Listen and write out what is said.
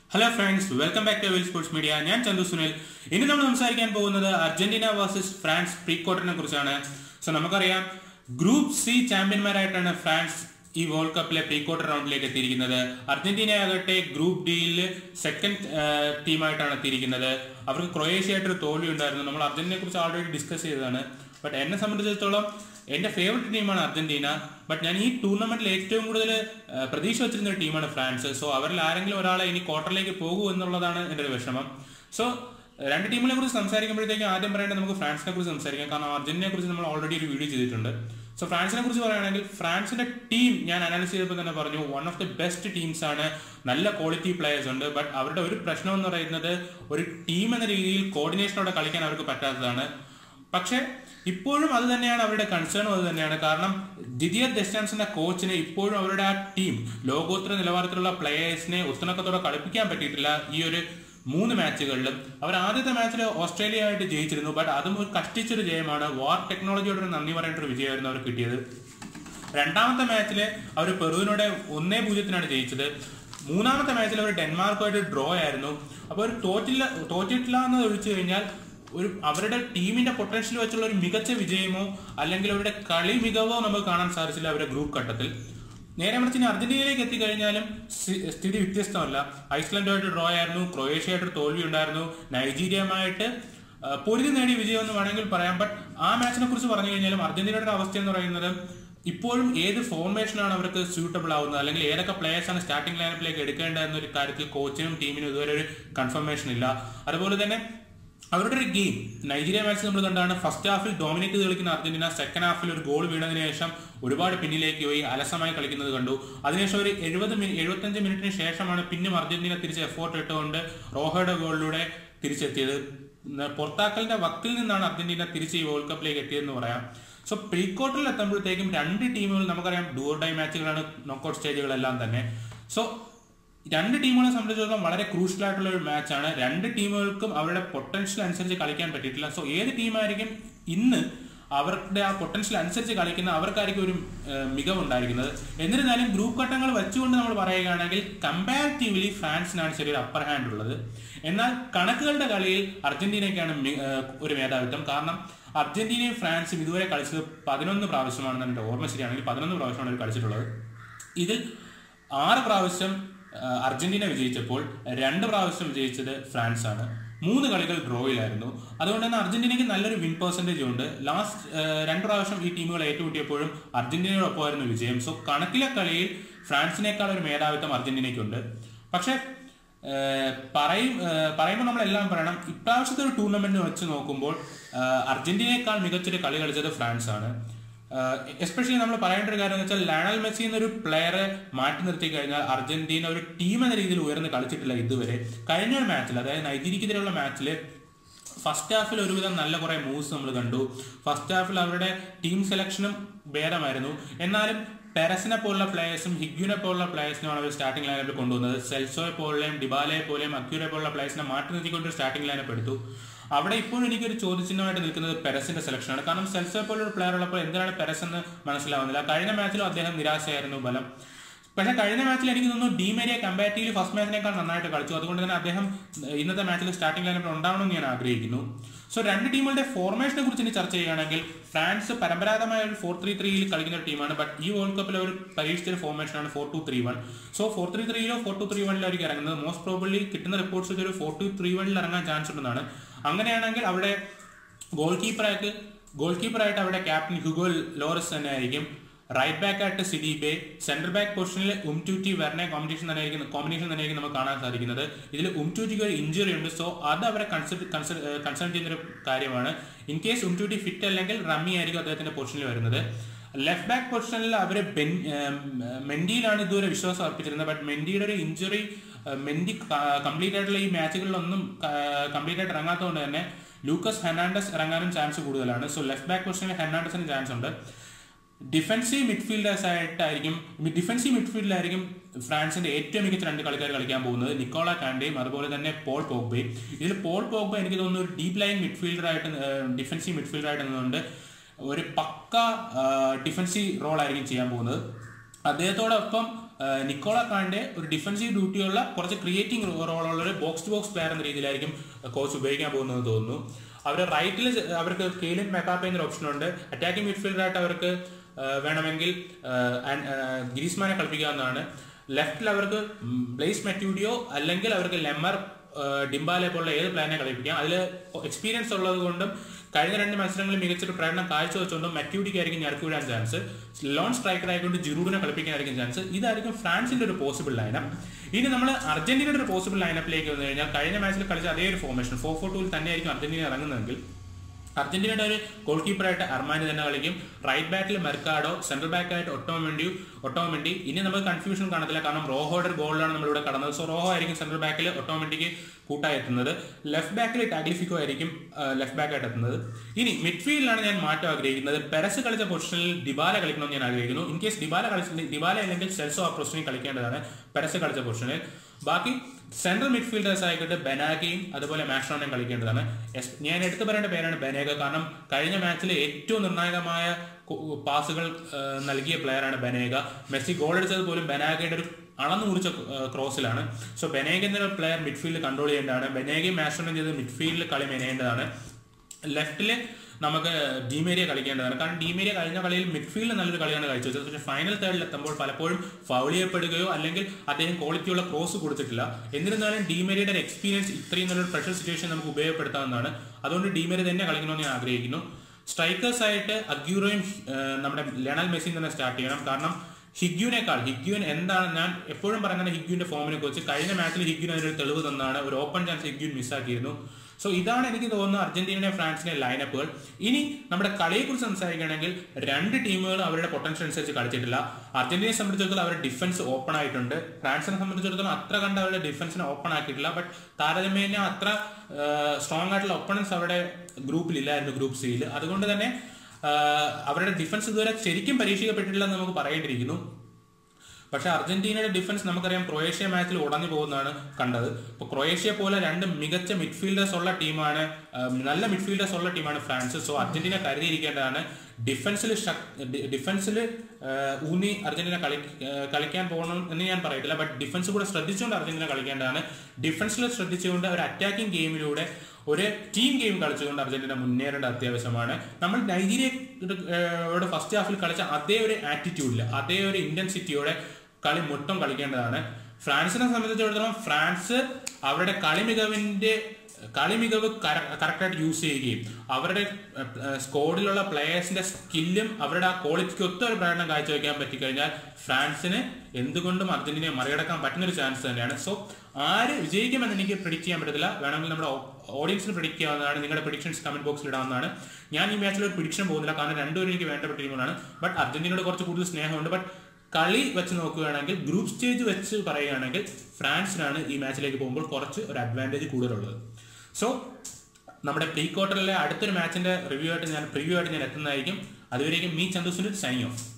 hello friends welcome back to well sports media ഞാൻ ചന്തു സുനിൽ ഇനി നമ്മൾ സംസാരിക്കാൻ പോകുന്നത് അർജന്റീന വേഴ്സസ് ഫ്രാൻസ് പ്രീ ക്വാർട്ടറിനെ കുറിച്ചാണ് സോ നമുക്കറിയാം ഗ്രൂപ്പ് സി ചാമ്പ്യന്മാരായിട്ടാണ് ഫ്രാൻസ് ഈ വേൾഡ് കപ്പിലെ പ്രീ ക്വാർട്ടർ റൗണ്ടിലേക്ക് എത്തിയിരിക്കുന്നത് അർജന്റീന ആകട്ടെ ഗ്രൂപ്പ് ഡിയിൽ സെക്കൻഡ് ടീമായിട്ടാണ് എത്തിയിരിക്കുന്നത് അവർക്ക് ക്രൊയേഷ്യ ആയിട്ടൊരു തോൽവി ഉണ്ടായിരുന്നു നമ്മൾ അർജന്റീനയെ കുറിച്ച് ഓൾറെഡി ഡിസ്കസ് ചെയ്തതാണ് ബട്ട് എന്നെ സംബന്ധിച്ചിടത്തോളം എന്റെ ഫേവററ്റ് ടീമാണ് അർജന്റീന ബട്ട് ഞാൻ ഈ ടൂർണമെന്റിൽ ഏറ്റവും കൂടുതൽ പ്രതീക്ഷ വെച്ചിരുന്ന ഒരു ടീമാണ് ഫ്രാൻസ് സോ അവരിൽ ആരെങ്കിലും ഒരാളെ ഇനി ക്വാർട്ടറിലേക്ക് പോകൂ എന്നുള്ളതാണ് എൻ്റെ ഒരു വിഷമം സോ രണ്ട് ടീമിനെ കുറിച്ച് സംസാരിക്കുമ്പോഴത്തേക്കും ആദ്യം പറയേണ്ടത് നമുക്ക് ഫ്രാൻസിനെ കുറിച്ച് സംസാരിക്കാം കാരണം അർജന്റീനയെ കുറിച്ച് നമ്മൾ ഓൾറെഡി ഒരു വീഡിയോ ചെയ്തിട്ടുണ്ട് സോ ഫ്രാൻസിനെ കുറിച്ച് പറയുകയാണെങ്കിൽ ഫ്രാൻസിന്റെ ടീം ഞാൻ അനാലിസ് ചെയ്തപ്പോൾ തന്നെ പറഞ്ഞു one of the best teams ആണ് നല്ല ക്വാളിറ്റി പ്ലേയേഴ്സ് ഉണ്ട് ബട്ട് അവരുടെ ഒരു പ്രശ്നം എന്ന് പറയുന്നത് ഒരു ടീം എന്ന രീതിയിൽ കോർഡിനേഷനോടെ കളിക്കാൻ അവർക്ക് പറ്റാത്തതാണ് പക്ഷേ ഇപ്പോഴും അത് തന്നെയാണ് അവരുടെ കൺസേണും അത് തന്നെയാണ് കാരണം ഡിഡിയർ ഡെസ്റ്റാൻസ് എന്ന കോച്ചിന് ഇപ്പോഴും അവരുടെ ആ ടീം ലോകോത്തര നിലവാരത്തിലുള്ള പ്ലേയേഴ്സിനെ ഒത്തിണക്കത്തോടെ കളിപ്പിക്കാൻ പറ്റിയിട്ടില്ല ഈ ഒരു മൂന്ന് മാച്ചുകളിലും അവർ ആദ്യത്തെ മാച്ചിൽ ഓസ്ട്രേലിയ ആയിട്ട് ജയിച്ചിരുന്നു ബട്ട് അതും ഒരു കഷ്ടിച്ചൊരു ജയമാണ് വാർ ടെക്നോളജിയോട് ഒരു നന്ദി പറയേണ്ട ഒരു വിജയമായിരുന്നു അവർ കിട്ടിയത് രണ്ടാമത്തെ മാച്ചിൽ അവർ പെറുവിനോട് ഒന്നേ പൂജ്യത്തിനാണ് ജയിച്ചത് മൂന്നാമത്തെ മാച്ചിൽ അവർ ഡെൻമാർക്കുമായിട്ട് ഡ്രോ ആയിരുന്നു അപ്പോൾ ഒരു തോറ്റില്ല തോറ്റിട്ടില്ല എന്ന് ഒഴിച്ചു കഴിഞ്ഞാൽ ഒരു അവരുടെ ടീമിന്റെ പൊട്ടൻഷ്യൽ വെച്ചുള്ള ഒരു മികച്ച വിജയമോ അല്ലെങ്കിൽ അവരുടെ കളി മികവോ നമുക്ക് കാണാൻ സാധിച്ചില്ല അവരുടെ ഗ്രൂപ്പ് ഘട്ടത്തിൽ നേരെ മറിച്ച് ഇനി അർജന്റീനയിലേക്ക് എത്തിക്കഴിഞ്ഞാലും സ്ഥിതി വ്യത്യസ്തമല്ല ഐസ്ലൻഡുമായിട്ട് ഡ്രോ ആയിരുന്നു ക്രൊയേഷ്യയായിട്ട് തോൽവി ഉണ്ടായിരുന്നു നൈജീരിയയുമായിട്ട് പൊരുതി നേടിയ വിജയം എന്ന് വേണമെങ്കിൽ പറയാം ബട്ട് ആ മാച്ചിനെ കുറിച്ച് പറഞ്ഞു കഴിഞ്ഞാലും അർജന്റീനയുടെ അവസ്ഥ എന്ന് പറയുന്നത് ഇപ്പോഴും ഏത് ഫോർമേഷനാണ് അവർക്ക് സ്യൂട്ടബിൾ ആവുന്നത് അല്ലെങ്കിൽ ഏതൊക്കെ പ്ലേയേഴ്സ് ആണ് സ്റ്റാർട്ടിംഗ് ലൈനപ്പിലേക്ക് എടുക്കേണ്ടത് എന്നൊരു കാര്യത്തിൽ കോച്ചിനും ടീമിനും ഇതുവരെ ഒരു കൺഫർമേഷൻ ഇല്ല അതുപോലെ തന്നെ അവരുടെ ഒരു ഗെയിം നൈജീരിയ മാച്ച് നമ്മൾ കണ്ടാണ് ഫസ്റ്റ് ഹാഫിൽ ഡോമിനേറ്റ് ചെയ്ത് കളിക്കുന്ന അർജന്റീന സെക്കൻഡ് ഹാഫിൽ ഒരു ഗോൾ വീണതിന് ശേഷം ഒരുപാട് പിന്നിലേക്ക് പോയി അലസമായി കളിക്കുന്നത് കണ്ടു അതിനുശേഷം ഒരു എഴുപത് മിനിറ്റ് എഴുപത്തഞ്ച് മിനിറ്റിന് ശേഷമാണ് പിന്നും അർജന്റീന തിരിച്ച് എഫോർട്ട് ഇട്ടുകൊണ്ട് റോഹയുടെ ഗോളിലൂടെ തിരിച്ചെത്തിയത് പുറത്താക്കലിന്റെ വക്കിൽ നിന്നാണ് അർജന്റീന തിരിച്ച് ഈ വേൾഡ് കപ്പിലേക്ക് എത്തിയതെന്ന് പറയാം സോ പ്രീ ക്വാർട്ടറിൽ എത്തുമ്പോഴത്തേക്കും രണ്ട് ടീമുകൾ നമുക്കറിയാം ഡൂർ ഡൈ മാച്ചുകളാണ് നോക്കൌട്ട് സ്റ്റേജുകളെല്ലാം തന്നെ സോ രണ്ട് ടീമുകളെ സംബന്ധിച്ചിടത്തോളം വളരെ ക്രൂഷ്യൽ ആയിട്ടുള്ള ഒരു മാച്ചാണ് രണ്ട് ടീമുകൾക്കും അവരുടെ പൊട്ടൻഷ്യൽ അനുസരിച്ച് കളിക്കാൻ പറ്റിയിട്ടില്ല സോ ഏത് ടീമായിരിക്കും ഇന്ന് അവരുടെ ആ പൊട്ടൻഷ്യൽ അനുസരിച്ച് കളിക്കുന്ന അവർക്കായിരിക്കും ഒരു മികവുണ്ടായിരിക്കുന്നത് എന്നിരുന്നാലും ഗ്രൂപ്പ് ഘട്ടങ്ങൾ വെച്ചുകൊണ്ട് നമ്മൾ പറയുകയാണെങ്കിൽ കമ്പാരിറ്റീവ്ലി ഫ്രാൻസിനാണ് ചെറിയൊരു അപ്പർ ഹാൻഡ് ഉള്ളത് എന്നാൽ കണക്കുകളുടെ കളിയിൽ അർജന്റീനയ്ക്കാണ് ഒരു മേധാവിത്വം കാരണം അർജന്റീനയും ഫ്രാൻസും ഇതുവരെ കളിച്ചത് പതിനൊന്ന് പ്രാവശ്യമാണെന്ന് എൻ്റെ ഓർമ്മ ശരിയാണെങ്കിൽ പതിനൊന്ന് പ്രാവശ്യമാണ് അവർ കളിച്ചിട്ടുള്ളത് ഇതിൽ ആറ് പ്രാവശ്യം അർജന്റീന വിജയിച്ചപ്പോൾ രണ്ട് പ്രാവശ്യം വിജയിച്ചത് ഫ്രാൻസ് ആണ് മൂന്ന് കളികൾ ഡ്രോയിലായിരുന്നു അതുകൊണ്ട് തന്നെ അർജന്റീനയ്ക്ക് നല്ലൊരു വിൻ പെർസെൻറ്റേജ് ഉണ്ട് ലാസ്റ്റ് രണ്ട് പ്രാവശ്യം ഈ ടീമുകൾ ഏറ്റുമുട്ടിയപ്പോഴും അർജന്റീനയോടൊപ്പമായിരുന്നു വിജയം സോ കണക്കിലെ കളിയിൽ ഫ്രാൻസിനേക്കാൾ ഒരു മേധാവിത്വം അർജന്റീനയ്ക്കുണ്ട് പക്ഷേ പറയും പറയുമ്പോൾ നമ്മളെല്ലാം പറയണം ഇപ്രാവശ്യത്തെ ഒരു ടൂർണമെന്റ് വെച്ച് നോക്കുമ്പോൾ അർജന്റീനയെക്കാൾ മികച്ചൊരു കളി കളിച്ചത് ഫ്രാൻസ് ആണ് എസ്പെഷ്യലി നമ്മൾ പറയേണ്ട ഒരു കാര്യം എന്ന് വെച്ചാൽ ലയണൽ മെസ്സി എന്നൊരു പ്ലെയറെ മാറ്റി നിർത്തി കഴിഞ്ഞാൽ അർജന്റീന ഒരു ടീം എന്ന രീതിയിൽ ഉയർന്ന് കളിച്ചിട്ടില്ല ഇതുവരെ കഴിഞ്ഞ ഒരു മാച്ചിൽ അതായത് നൈജീരിക്കെതിരെയുള്ള മാച്ചിൽ ഫസ്റ്റ് ഹാഫിൽ ഒരുവിധം നല്ല കുറെ മൂവ്സ് നമ്മൾ കണ്ടു ഫസ്റ്റ് ഹാഫിൽ അവരുടെ ടീം സെലക്ഷനും ഭേദമായിരുന്നു എന്നാലും പെരസിനെ പോലുള്ള പ്ലേയേഴ്സും ഹിഗ്യുനെ പോലുള്ള പ്ലേയേഴ്സിനുമാണ് അവർ സ്റ്റാർട്ടിംഗ് ലൈനപ്പിൽ കൊണ്ടുവന്നത് സെൽസോയെ പോലെയും ഡിബാലയെ പോലെയും അക്യൂരെ പോലുള്ള പ്ലേയേഴ്സിനെ മാറ്റി നിർത്തിക്കൊണ്ട് സ്റ്റാർട്ടിംഗ് ലൈനപ്പ് എടുത്തു അവിടെ ഇപ്പോഴും എനിക്കൊരു ചോദ്യചിഹ്നമായിട്ട് നിൽക്കുന്നത് പെരസിന്റെ സെലക്ഷനാണ് കാരണം സെൽസോയെ പോലൊരു പ്ലെയർ ഉള്ളപ്പോൾ എന്തിനാണ് പെരസ് എന്ന് മനസ്സിലാവുന്നില്ല കഴിഞ്ഞ മാച്ചിലും അദ്ദേഹം നിരാശയായിരുന്നു ബലം പക്ഷെ കഴിഞ്ഞ മാച്ചിൽ എനിക്ക് തോന്നുന്നു ഡിമേരിയ കമ്പാരിറ്റീവ്ലി ഫസ്റ്റ് മാച്ചിനേക്കാൾ നന്നായിട്ട് കളിച്ചു അതുകൊണ്ട് തന്നെ അദ്ദേഹം ഇന്നത്തെ മാച്ചിൽ സ്റ്റാർട്ടിംഗ് ലൈനപ്പിൽ ഉണ്ടാവണമെന്ന് ഞാൻ ആഗ്രഹിക്കുന്നു സോ രണ്ട് ടീമുകളുടെ ഫോർമേഷനെ കുറിച്ച് ഇനി ചർച്ച ചെയ്യുകയാണെങ്കിൽ ഫ്രാൻസ് പരമ്പരാഗതമായ ഒരു ഫോർ ത്രീ ത്രീയിൽ കളിക്കുന്ന ഒരു ടീമാണ് ബട്ട് ഈ വേൾഡ് കപ്പിൽ അവർ പരീക്ഷിച്ച ഫോർമേഷനാണ് four two three one so four three ത്രീയിലോ ഫോർ ടു ത്രീ വണ്ണിലായിരിക്കും ഇറങ്ങുന്നത് മോസ്റ്റ് പ്രോബബ്ലി കിട്ടുന്ന റിപ്പോർട്ട്സ് വെച്ച് ഒരു ഫോർ ടു ത്രീ വണ്ണിൽ ഇറങ്ങാൻ ചാൻസ് ഉണ്ടെന്നാണ് അങ്ങനെയാണെങ്കിൽ അവിടെ ഗോൾ കീപ്പറായിട്ട് ഗോൾ കീപ്പറായിട്ട് അവിടെ ക്യാപ്റ്റൻ ഹുഗോ ലോറസ് തന്നെ ആയിരിക്കും റൈറ്റ് ബാക്ക് ആയിട്ട് സിഡിബെ സെന്റർ ബാക്ക് പൊസിഷനിൽ ഉംടൂറ്റി വരണ കോമ്പറ്റീഷൻ തന്നെ ആയിരിക്കും കോമ്പിനേഷൻ തന്നെ ആയിരിക്കും നമുക്ക് കാണാൻ സാധിക്കുന്നത് ഇതിൽ ഉംടൂറ്റിക്ക് ഒരു ഇഞ്ചുറി ഉണ്ട് സോ അത് അവരെ കൺസിഡർ കൺസേൺ ചെയ്യുന്ന ഒരു കാര്യമാണ് ഇൻ കേസ് ഉംടൂറ്റി ഫിറ്റ് അല്ലെങ്കിൽ റമ്മി ആയിരിക്കും അദ്ദേഹത്തിന്റെ പൊസിഷനിൽ വരുന്നത് ലെഫ്റ്റ് ബാക്ക് പൊസിഷനിൽ അവർ ബെൻ മെൻഡിയിലാണ് ഇതുവരെ വിശ്വാസം അർപ്പിച്ചിരുന്നത് ബട്ട് മെൻഡിയുടെ ഒരു ഇഞ്ചുറി മെൻഡി കംപ്ലീറ്റ് ആയിട്ടുള്ള ഈ മാച്ചുകളിലൊന്നും കംപ്ലീറ്റ് ആയിട്ട് ഇറങ്ങാത്തതുകൊണ്ട് തന്നെ ലൂക്കസ് ഹെർണാണ്ടസ് ഇറങ്ങാനും ചാൻസ് കൂടുതലാണ് സോ ലെഫ്റ്റ് ബാക്ക് പൊസിഷനിൽ ഹെർണാണ്ടസിന് ചാൻസ് ഉണ്ട് ഡിഫൻസീവ് മിഡ്ഫീൽഡേഴ്സ് ആയിട്ടായിരിക്കും ഡിഫൻസീവ് മിഡ്ഫീൽഡിലായിരിക്കും ഫ്രാൻസിന്റെ ഏറ്റവും മികച്ച രണ്ട് കളിക്കാർ കളിക്കാൻ പോകുന്നത് നിക്കോള കാൻഡയും അതുപോലെ തന്നെ പോൾ പോഗ്ബയും ഇതിൽ പോൾ പോഗ്ബ എനിക്ക് തോന്നുന്നു ഒരു ഡീപ് ലൈൻ മിഡ്ഫീൽഡറായിട്ട് ഡിഫൻസീവ് മിഡ്ഫീൽഡറായിട്ട് നിന്നുകൊണ്ട് ഒരു പക്ക ഡിഫൻസീവ് റോൾ ആയിരിക്കും ചെയ്യാൻ പോകുന്നത് അദ്ദേഹത്തോടൊപ്പം നിക്കോള കാണ്ടെ ഒരു ഡിഫൻസീവ് ഡ്യൂട്ടിയുള്ള കുറച്ച് ക്രിയേറ്റിംഗ് റോളുള്ള ഒരു ബോക്സ് ടു ബോക്സ് പ്ലെയർ എന്ന രീതിയിലായിരിക്കും കോച്ച് ഉപയോഗിക്കാൻ പോകുന്നത് തോന്നുന്നു അവർ റൈറ്റിൽ അവർക്ക് കെയിലിൻ മെക്കാപ്പ എന്നൊരു ഓപ്ഷൻ ഉണ്ട് അറ്റാക്കിംഗ് മിഡ്ഫീൽഡറായിട്ട് അവർക്ക് ആ, വേണമെങ്കിൽ ഗ്രീസ്മാനെ കളിപ്പിക്കാവുന്നതാണ് ലെഫ്റ്റിൽ അവർക്ക് ബ്ലേസ് മെറ്റ്യൂഡിയോ അല്ലെങ്കിൽ അവർക്ക് ലെമ്മർ ഡിംബാലെ പോലുള്ള ഏത് പ്ലാനെ കളിപ്പിക്കാം അതിൽ എക്സ്പീരിയൻസ് ഉള്ളത് കൊണ്ടും കഴിഞ്ഞ രണ്ട് മത്സരങ്ങളിൽ മികച്ചൊരു പ്രകടനം കാഴ്ചവെച്ചുകൊണ്ടും മറ്റ്യൂഡിക്കായിരിക്കും ഞെറുക്കി വിടാൻ ചാൻസ് ലോൺ സ്ട്രൈക്കർ ആയിക്കൊണ്ട് ജിറൂഡിനെ കളിപ്പിക്കാനായിരിക്കും ചാൻസ് ഇതായിരിക്കും ഫ്രാൻസിന്റെ ഒരു പോസിബിൾ ലൈനപ്പ് ഇനി നമ്മൾ അർജന്റീനയുടെ ഒരു പോസിബിൾ ലൈനപ്പിലേക്ക് വന്നു കഴിഞ്ഞാൽ കഴിഞ്ഞ മാച്ചിൽ കളിച്ച അതേ ഒരു ഫോർമേഷൻ ഫോർ ഫോർ ടൂവിൽ തന്നെയായിരിക്കും അർജന്റീന ഇറങ്ങുന്നതെങ്കിൽ അർജന്റീനയുടെ ഒരു ഗോൾ കീപ്പറായിട്ട് അർമാനി തന്നെ കളിക്കും റൈറ്റ് ബാക്കിൽ മെർക്കാഡോ സെൻട്രൽ ബാക്കായിട്ട് ഒട്ടോമെൻഡി ഒട്ടോമെൻഡി ഇനി നമുക്ക് കൺഫ്യൂഷൻ കാണത്തില്ല കാരണം റോഹോയുടെ ഒരു ഗോളിലാണ് നമ്മളിവിടെ കടന്നത് സോ റോഹോ ആയിരിക്കും സെൻട്രൽ ബാക്കിൽ ഒട്ടോമെൻഡിക്ക് കൂട്ടായി എത്തുന്നത് ലെഫ്റ്റ് ബാക്കിൽ ടാഗ്ലിഫിക്കോ ആയിരിക്കും ലെഫ്റ്റ് ബാക്ക് ആയിട്ട് എത്തുന്നത് ഇനി മിഡ്ഫീൽഡിലാണ് ഞാൻ മാറ്റം ആഗ്രഹിക്കുന്നത് പെരസ് കളിച്ച പൊസിഷനിൽ ഡിബാല കളിക്കണമെന്ന് ഞാൻ ആഗ്രഹിക്കുന്നു ഇൻ കേസ് ഡിബാല കളിച്ചിട്ട് ഡിബാല അല്ലെങ്കിൽ സെൽസോ ആ പൊസിഷനിൽ കളിക്കേണ്ടതാണ് പെരസ് കളിച്ച പൊസിഷനിൽ ബാക്കി സെൻട്രൽ മിഡ്ഫീൽഡേഴ്സ് ആയിക്കോട്ടെ ബനാഗയും അതുപോലെ മാഷ്റോണയും കളിക്കേണ്ടതാണ് എസ്- ഞാൻ എടുത്തു പറയേണ്ട പേരാണ് ബനേഗ കാരണം കഴിഞ്ഞ മാച്ചിൽ ഏറ്റവും നിർണായകമായ കു- പാസുകൾ ആ, നൽകിയ പ്ലെയറാണ് ബനേഗ മെസ്സി ഗോൾ അടിച്ചത് പോലും ബനാഗയുടെ ഒരു അളന്നു കുറിച്ച ക്രോസിലാണ് സോ ബനേഗ എന്നൊരു പ്ലെയർ മിഡ്ഫീൽഡ് കൺട്രോൾ ചെയ്യേണ്ടതാണ് ബനേഗയും മാഷ്റോണയും ചെയ്ത് മിഡ്ഫീൽഡിൽ കളി മെനയേണ്ടതാണ് ലെഫ്റ്റില് നമുക്ക് ഡിമേരിയ കളിക്കേണ്ടതാണ് കാരണം ഡിമേരിയ കഴിഞ്ഞ കളിയിൽ മിഡ്ഫീൽഡ് നല്ലൊരു കളിയാണ് കാഴ്ചവെച്ചത് പക്ഷേ ഫൈനൽ തേർഡിൽ എത്തുമ്പോൾ പലപ്പോഴും ഫൗൾ ചെയ്യപ്പെടുകയോ അല്ലെങ്കിൽ അദ്ദേഹം ക്വാളിറ്റിയുള്ള ക്രോസ് കൊടുത്തിട്ടില്ല എന്നിരുന്നാലും ഡിമേരിയുടെ ഒരു എക്സ്പീരിയൻസ് ഇത്രയും നല്ലൊരു പ്രഷർ സിറ്റുവേഷൻ നമുക്ക് ഉപയോഗപ്പെടുത്താവുന്നതാണ് അതുകൊണ്ട് ഡിമേരി തന്നെ കളിക്കണമെന്ന് ഞാൻ ആഗ്രഹിക്കുന്നു സ്ട്രൈക്കേഴ്സ് ആയിട്ട് അഗ്യൂറോയും ഏഹ്, നമ്മുടെ ലണൽ മെസ്സിയും തന്നെ സ്റ്റാർട്ട് ചെയ്യണം കാരണം ഹിഗ്യൂനേക്കാൾ ഹിഗ്യൂൻ എന്താണ് ഞാൻ എപ്പോഴും പറയുന്നത് ഹിഗ്യൂന്റെ ഫോമിനെ കുറിച്ച് കഴിഞ്ഞ മാച്ചിൽ ഹിഗ്യൂൻ അതിനൊരു തെളിവ് തന്നാണ് ഒരു ഓപ്പൺ ചാൻസ് ഹിഗ്യൂൻ മിസ്സാക്കിയിരുന്നു സോ ഇതാണ് എനിക്ക് തോന്നുന്നത് അർജന്റീനയുടെ ഫ്രാൻസിന്റെ ലൈനപ്പുകൾ ഇനി നമ്മുടെ കളിയെക്കുറിച്ച് സംസാരിക്കുകയാണെങ്കിൽ രണ്ട് ടീമുകൾ അവരുടെ പൊട്ടൻഷ്യൽ അനുസരിച്ച് കളിച്ചിട്ടില്ല അർജന്റീനയെ സംബന്ധിച്ചിടത്തോളം അവരുടെ ഡിഫൻസ് ഓപ്പൺ ആയിട്ടുണ്ട് ഫ്രാൻസിനെ സംബന്ധിച്ചിടത്തോളം അത്ര കണ്ട് അവരുടെ ഡിഫൻസിനെ ഓപ്പൺ ആക്കിയിട്ടില്ല ബട്ട് താരതമ്യേന അത്ര സ്ട്രോങ് ആയിട്ടുള്ള ഒപ്പണൻസ് അവരുടെ ഗ്രൂപ്പിലില്ലായിരുന്നു ഗ്രൂപ്പ് സിയിൽ അതുകൊണ്ട് തന്നെ ആ, അവരുടെ ഡിഫൻസ് ഇതുവരെ ശരിക്കും പരീക്ഷിക്കപ്പെട്ടിട്ടില്ലെന്ന് നമുക്ക് പറയേണ്ടിയിരിക്കുന്നു പക്ഷെ അർജന്റീനയുടെ ഡിഫൻസ് നമുക്കറിയാം ക്രൊയേഷ്യ മാച്ചിൽ ഉടഞ്ഞു പോകുന്നതാണ് കണ്ടത് ഇപ്പോൾ ക്രൊയേഷ്യ പോലെ രണ്ട് മികച്ച മിഡ്ഫീൽഡേഴ്സ് ഉള്ള ടീമാണ് ആ, നല്ല മിഡ്ഫീൽഡേഴ്സ് ഉള്ള ടീമാണ് ഫ്രാൻസ് സോ അർജന്റീന കരുതിയിരിക്കേണ്ടതാണ് ഡിഫൻസിൽ ഡിഫൻസിൽ ഊന്നി അർജന്റീന കളി ആ, കളിക്കാൻ പോകണം എന്ന് ഞാൻ പറയത്തില്ല ബട്ട് ഡിഫൻസ് കൂടെ ശ്രദ്ധിച്ചുകൊണ്ട് അർജന്റീന കളിക്കേണ്ടതാണ് ഡിഫൻസിൽ ശ്രദ്ധിച്ചുകൊണ്ട് ഒരു അറ്റാക്കിംഗ് ഗെയിമിലൂടെ ഒരു ടീം ഗെയിം കളിച്ചുകൊണ്ട് അർജന്റീന മുന്നേറേണ്ട അത്യാവശ്യമാണ് നമ്മൾ നൈജീരിയയുടെ ഫസ്റ്റ് ഹാഫിൽ കളിച്ച അതേ ഒരു ആറ്റിറ്റ്യൂഡിൽ അതേ ഒരു ഇന്റൻസിറ്റിയോടെ കളി മൊത്തം കളിക്കേണ്ടതാണ് ഫ്രാൻസിനെ സംബന്ധിച്ചിടത്തോളം ഫ്രാൻസ് അവരുടെ കളി മികവിന്റെ കളി മികവ് കറക്റ്റായിട്ട് യൂസ് ചെയ്യുകയും അവരുടെ സ്കോഡിലുള്ള പ്ലേയേഴ്സിന്റെ സ്കില്ലും അവരുടെ ആ ക്വാളിറ്റിക്ക് ഒത്ത ഒരു പ്രകടനം കാഴ്ചവെക്കാൻ പറ്റിക്കഴിഞ്ഞാൽ ഫ്രാൻസിന് എന്തുകൊണ്ടും അർജന്റീനയെ മറികടക്കാൻ പറ്റുന്ന ഒരു ചാൻസ് തന്നെയാണ് സോ ആര് വിജയിക്കുമെന്ന് എനിക്ക് പ്രിഡിക്റ്റ് ചെയ്യാൻ പറ്റത്തില്ല വേണമെങ്കിൽ നമ്മുടെ ഓഡിയൻസിന് പ്രിഡിക്റ്റ് ചെയ്യാവുന്നതാണ് നിങ്ങളുടെ പ്രിഡിക്ഷൻസ് കമന്റ് ബോക്സിൽ ഇടാവുന്നതാണ് ഞാൻ ഈ മാച്ചിൽ ഒരു പ്രിഡിക്ഷൻ പോകുന്നില്ല കാരണം രണ്ടുപേരും എനിക്ക് വേണ്ടപ്പെട്ട ടീമുകളാണ് ബട്ട് അർജന്റീനയോട് കുറച്ച് കൂടുതൽ സ്നേഹമുണ്ട് ബട്ട് കളി വെച്ച് നോക്കുകയാണെങ്കിൽ ഗ്രൂപ്പ് സ്റ്റേജ് വെച്ച് പറയുകയാണെങ്കിൽ ഫ്രാൻസിനാണ് ഈ മാച്ചിലേക്ക് പോകുമ്പോൾ കുറച്ച് ഒരു അഡ്വാൻറ്റേജ് കൂടുതലുള്ളത് സോ നമ്മുടെ പ്രീ ക്വാർട്ടറിലെ അടുത്തൊരു മാച്ചിന്റെ റിവ്യൂ ആയിട്ട് ഞാൻ പ്രിവ്യൂ ആയിട്ട് ഞാൻ എത്തുന്നതായിരിക്കും അതുവരേക്കും me Chandu Sunil signing of